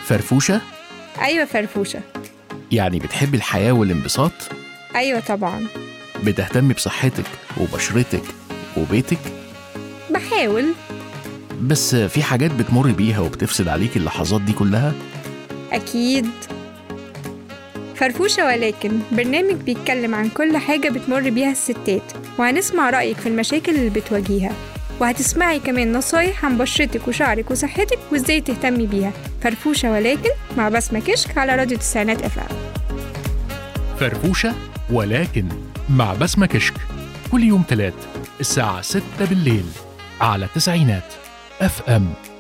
فرفوشة أيوة فرفوشة يعني بتحبي الحياة والانبساط أيوة طبعا بتهتمي بصحتك وبشرتك وبيتك بحاول بس في حاجات بتمر بيها وبتفسد عليك اللحظات دي كلها أكيد فرفوشة ولكن برنامج بيتكلم عن كل حاجة بتمر بيها الستات وهنسمع رأيك في المشاكل اللي بتواجهها وهتسمعي كمان نصايح عن بشرتك وشعرك وصحتك وازاي تهتمي بيها فرفوشة ولكن مع بسمة كشك على راديو تسعينات اف ام فرفوشة ولكن مع بسمة كشك كل يوم تلات الساعة 6 بالليل على تسعينات اف ام